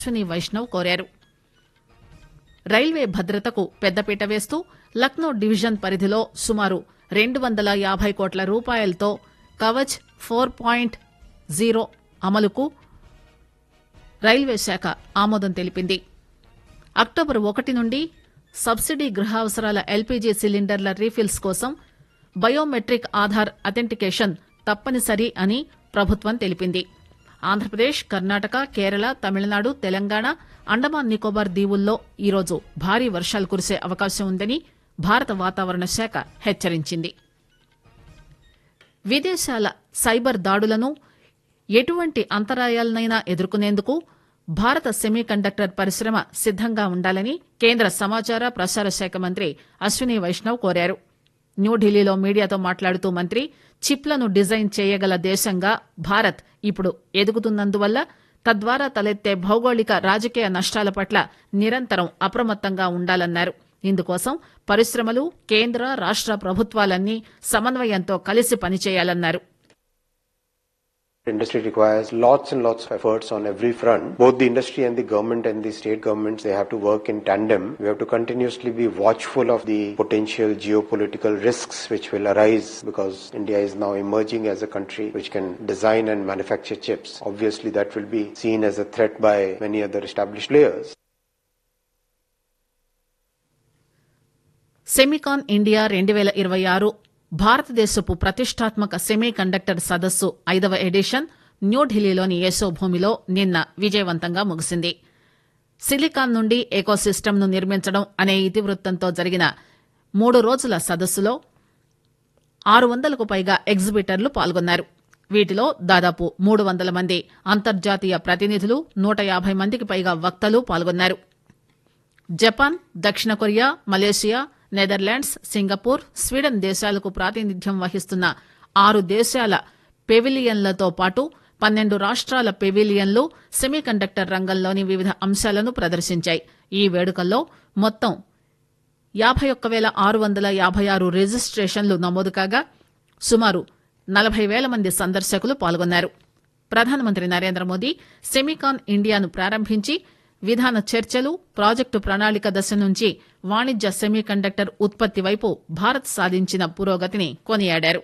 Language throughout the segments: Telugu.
అశ్విని వైష్ణవ్ కోరారు రైల్వే భద్రతకు పెద్దపీట వేస్తూ లక్నో డివిజన్ పరిధిలో సుమారు రెండు వందల యాభై కోట్ల రూపాయలతో కవచ్ ఫోర్ పాయింట్ జీరో అమలుకు రైల్వే శాఖ ఆమోదం తెలిపింది అక్టోబర్ ఒకటి నుండి సబ్సిడీ గృహావసరాల ఎల్పీజీ సిలిండర్ల రీఫిల్స్ కోసం బయోమెట్రిక్ ఆధార్ అథెంటికేషన్ తప్పనిసరి అని ప్రభుత్వం తెలిపింది ఆంధ్రప్రదేశ్ కర్ణాటక కేరళ తమిళనాడు తెలంగాణ అండమాన్ నికోబార్ దీవుల్లో ఈరోజు భారీ వర్షాలు కురిసే అవకాశం ఉందని భారత వాతావరణ శాఖ హెచ్చరించింది విదేశాల సైబర్ దాడులను ఎటువంటి అంతరాయాలనైనా ఎదుర్కొనేందుకు భారత సెమీ కండక్టర్ పరిశ్రమ సిద్దంగా ఉండాలని కేంద్ర సమాచార ప్రసార శాఖ మంత్రి అశ్విని వైష్ణవ్ కోరారు న్యూఢిల్లీలో మీడియాతో మాట్లాడుతూ మంత్రి చిప్లను డిజైన్ చేయగల దేశంగా భారత్ ఇప్పుడు ఎదుగుతున్నందువల్ల తద్వారా తలెత్తే భౌగోళిక రాజకీయ నష్టాల పట్ల నిరంతరం అప్రమత్తంగా ఉండాలన్నారు ఇందుకోసం పరిశ్రమలు కేంద్ర రాష్ట ప్రభుత్వాలన్నీ సమన్వయంతో కలిసి పనిచేయాలన్నారు Industry requires lots and lots of efforts on every front. Both the industry and the government and the state governments, they have to work in tandem. We have to continuously be watchful of the potential geopolitical risks which will arise because India is now emerging as a country which can design and manufacture chips. Obviously, that will be seen as a threat by many other established players. Semicon India రెండు వేల ఇరవై ఆరు భారతదేశపు ప్రతిష్టాత్మక సెమీ కండక్టర్ సదస్సు ఐదవ ఎడిషన్ న్యూఢిల్లీలోని యశోభూమిలో నిన్న విజయవంతంగా ముగిసింది సిలికాన్ నుండి ఎకోసిస్టమ్ ను నిర్మించడం అనే ఇతివృత్తంతో జరిగిన మూడు రోజుల సదస్సులో ఆరు వందలకు పైగా ఎగ్జిబిటర్లు పాల్గొన్నారు వీటిలో దాదాపు మూడు వందల మంది అంతర్జాతీయ ప్రతినిధులు నూట యాభై మందికి పైగా వక్తలు పాల్గొన్నారు జపాన్ దక్షిణ Korea Malaysia Netherlands Singapore Sweden దేశాలకు ప్రాతినిధ్యం వహిస్తున్న ఆరు దేశాల పెవిలియన్లతో పాటు పన్నెండు రాష్ట్రాల పెవిలియన్లు సెమీకండక్టర్ రంగంలోని వివిధ అంశాలను ప్రదర్శించాయి ఈ వేడుకల్లో మొత్తం యాభై ఒక్క వేల ఆరు వందల యాభై ఆరు రిజిస్ట్రేషన్లు నమోదు కాగా సుమారు నలభై వేల మంది సందర్శకులు పాల్గొన్నారు ప్రధానమంత్రి నరేంద్ర మోదీ సెమికాన్ ఇండియాను ప్రారంభించి విధాన చర్చలు ప్రాజెక్టు ప్రణాళిక దశ నుంచి వాణిజ్య సెమీ కండక్టర్ ఉత్పత్తి వైపు భారత్ సాధించిన పురోగతిని కొనియాడారు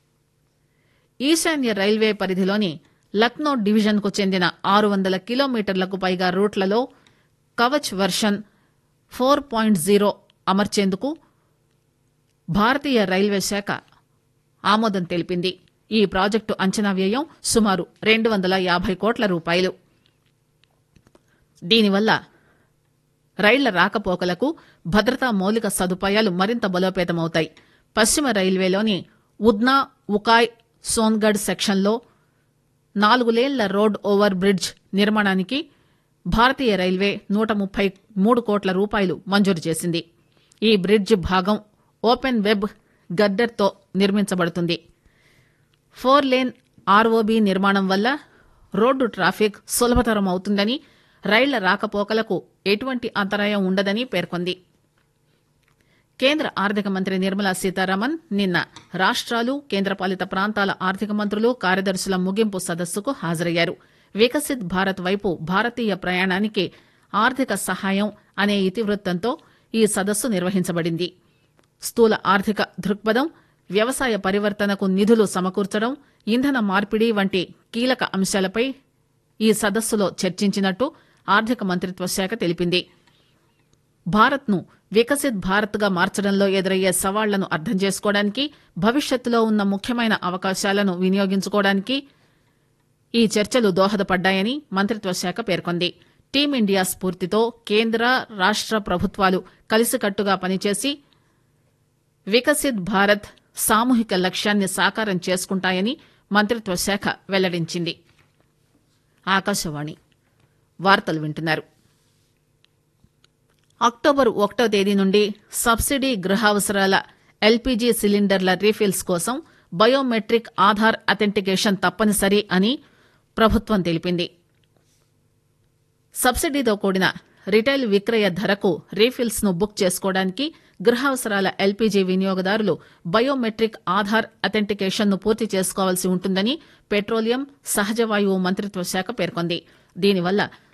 ఈశాన్య రైల్వే పరిధిలోని లక్నో డివిజన్కు చెందిన ఆరు వందల కిలోమీటర్లకు పైగా రూట్లలో Kavach version four point zero అమర్చేందుకు భారతీయ రైల్వే శాఖ ఆమోదం తెలిపింది ఈ ప్రాజెక్టు అంచనా వ్యయం సుమారు రెండు వందల యాభై కోట్ల రూపాయలు దీనివల్ల రైళ్ల రాకపోకలకు భద్రతా మౌలిక సదుపాయాలు మరింత బలోపేతమవుతాయి పశ్చిమ రైల్వేలోని ఉద్నా ఉకాయ్ సోన్గఢ్ సెక్షన్లో నాలుగు లేన్ల రోడ్ ఓవర్ బ్రిడ్జ్ నిర్మాణానికి భారతీయ రైల్వే నూట ముప్పై మూడు కోట్ల రూపాయలు మంజూరు చేసింది ఈ బ్రిడ్జ్ భాగం ఓపెన్ వెబ్ గడ్డర్తో నిర్మించబడుతుంది ఫోర్ లేన్ ఆర్ఓబీ నిర్మాణం వల్ల రోడ్డు ట్రాఫిక్ సులభతరం అవుతుందని రైళ్ల రాకపోకలకు ఎటువంటి అంతరాయం ఉండదని పేర్కొంది కేంద్ర ఆర్థిక మంత్రి నిర్మలా సీతారామన్ నిన్న రాష్ట్రాలు కేంద్రపాలిత ప్రాంతాల ఆర్థిక మంత్రులు కార్యదర్శుల ముగింపు సదస్సుకు హాజరయ్యారు వికసిత్ భారత్ వైపు భారతీయ ప్రయాణానికి ఆర్థిక సహాయం అనే ఇతివృత్తంతో ఈ సదస్సు నిర్వహించబడింది స్థూల ఆర్థిక దృక్పథం వ్యవసాయ పరివర్తనకు నిధులు సమకూర్చడం ఇంధన మార్పిడి వంటి కీలక అంశాలపై ఈ సదస్సులో చర్చించినట్టు ఆర్థిక మంత్రిత్వ శాఖ తెలిపింది భారత్ను వికసిత్ భారత్గా మార్చడంలో ఎదురయ్యే సవాళ్లను అర్థం చేసుకోవడానికి భవిష్యత్తులో ఉన్న ముఖ్యమైన అవకాశాలను వినియోగించుకోవడానికి ఈ చర్చలు దోహదపడ్డాయని మంత్రిత్వ శాఖ పేర్కొంది టీమిండియా స్ఫూర్తితో కేంద్ర రాష్ట ప్రభుత్వాలు కలిసికట్టుగా పనిచేసి వికసిత్ భారత్ సామూహిక లక్ష్యాన్ని సాకారం చేసుకుంటాయని మంత్రిత్వ శాఖ వెల్లడించింది ఆకాశవాణి వార్తలు వింటున్నారు అక్టోబర్ ఒకటో తేదీ నుండి సబ్సిడీ గృహావసరాల ఎల్పీజీ సిలిండర్ల రీఫిల్స్ కోసం బయోమెట్రిక్ ఆధార్ అథెంటికేషన్ తప్పనిసరి అని ప్రభుత్వం తెలిపింది సబ్సిడీతో కూడిన రిటైల్ విక్రయ ధరకు రీఫిల్స్ ను బుక్ చేసుకోవడానికి గృహావసరాల ఎల్పీజీ వినియోగదారులు బయోమెట్రిక్ ఆధార్ అథెంటికేషన్ ను పూర్తి చేసుకోవాల్సి ఉంటుందని పెట్రోలియం సహజ వాయువు మంత్రిత్వ శాఖ పేర్కొంది దీనివల్ల